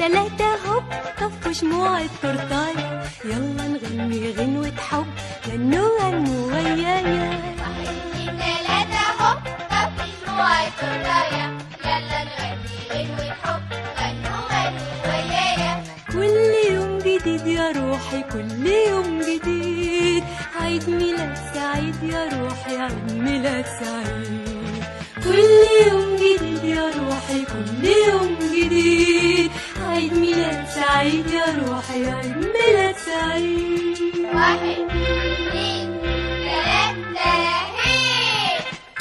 تلاتة هوب طفوا شموع التورتاية يلا نغني غنوة حب غنوا غنوا ويايا واحد اتنين تلاتة هوب طفي شموع التورتاية يلا نغني غنوة حب غنوا غنوا ويايا كل يوم جديد يا روحي كل يوم جديد عيد ميلاد سعيد يا روحي عيد ميلاد سعيد كل يوم جديد يا روحي كل يوم جديد عيد ميلاد سعيد يا روحي عيد ميلاد سعيد واحد اتنين تلاتة هي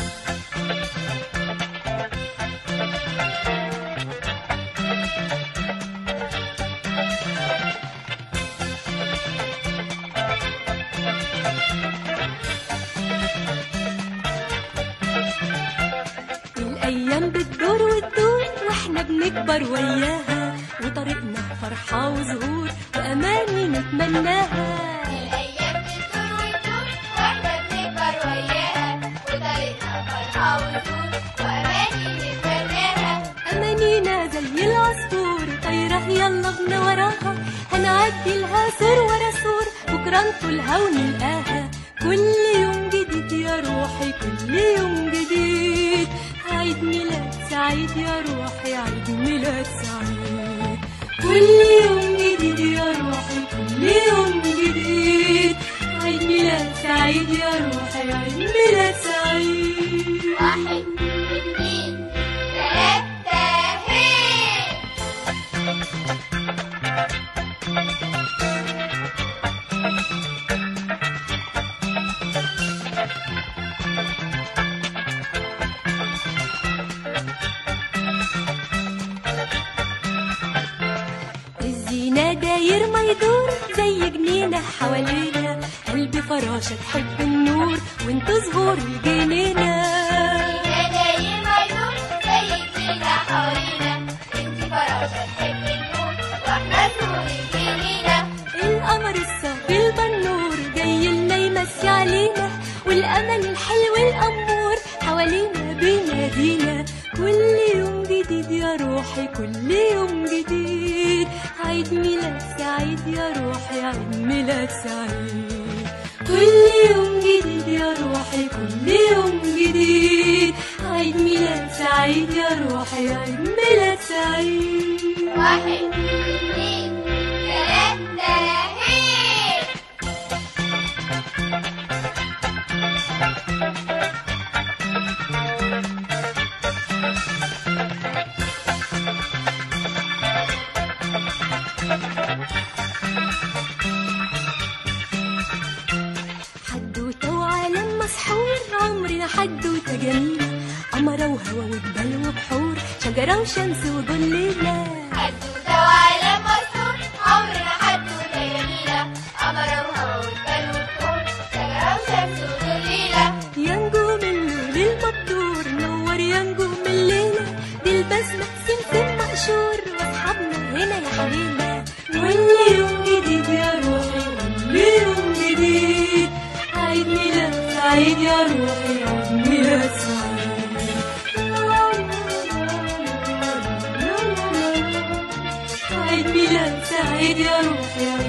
الأيام بتدور وتدور واحنا بنكبر وياها وطريقنا فرحة وزهور وأماني نتمناها الأيام بتدور وتدور واحنا بنكبر وياها وطريقنا فرحة وزور وأماني نتمناها أمانينا زي العصفور طايرة يلا بنا وراها هنعدي لها سور ورا سور بكرة نطولها ونلقاها كل يوم جديد يا روحي كل يوم جديد عيد ميلاد سعيد يا روحي عيد ميلاد سعيد كل يوم جديد يا روحي كل يوم جديد عيد ميلاد سعيد يا روحي عيد ميلاد سعيد واحد اتنين تلاتة هي الزينة داير ما يدور زي جنينة حوالينا قلبي فراشة تحب النور وانتو زهور الجنينة داير ما يدور زي الجنينة حوالينا انتي فراشة تحب النور واحنا سور الجنينة القمر الصافي البنور جاي لنا يمسي علينا والأمل الحلو الأمور حوالينا بينادينا كل يوم جديد يا روحي كل يوم جديد عيد ميلاد سعيد يا روحي عيد ميلاد سعيد كل يوم جديد يا روحي كل يوم جديد عيد ميلاد سعيد يا روحي عيد ميلاد سعيد واحد اتنين تلاتة هي حدوتة وعالم مسحور عمرنا حدوتة جميلة قمرة وهوا وجبال وبحور شجرة وشمس وظليلة حدوتة وعالم مسطور عمرنا حدوتة جميلة قمرة وهوا وجبال وبحور شجرة وشمس وظليلة يا نجوم الليل المبدور نور يا نجوم الليلة دي البسمة سمسم مقشور واصحابنا هنا يا حبيبة كل يوم جديد يا روحي كل يوم جديد عيد ميلاد سعيد يا روحي عيد ميلاد سعيد عيد ميلاد سعيد يا روحي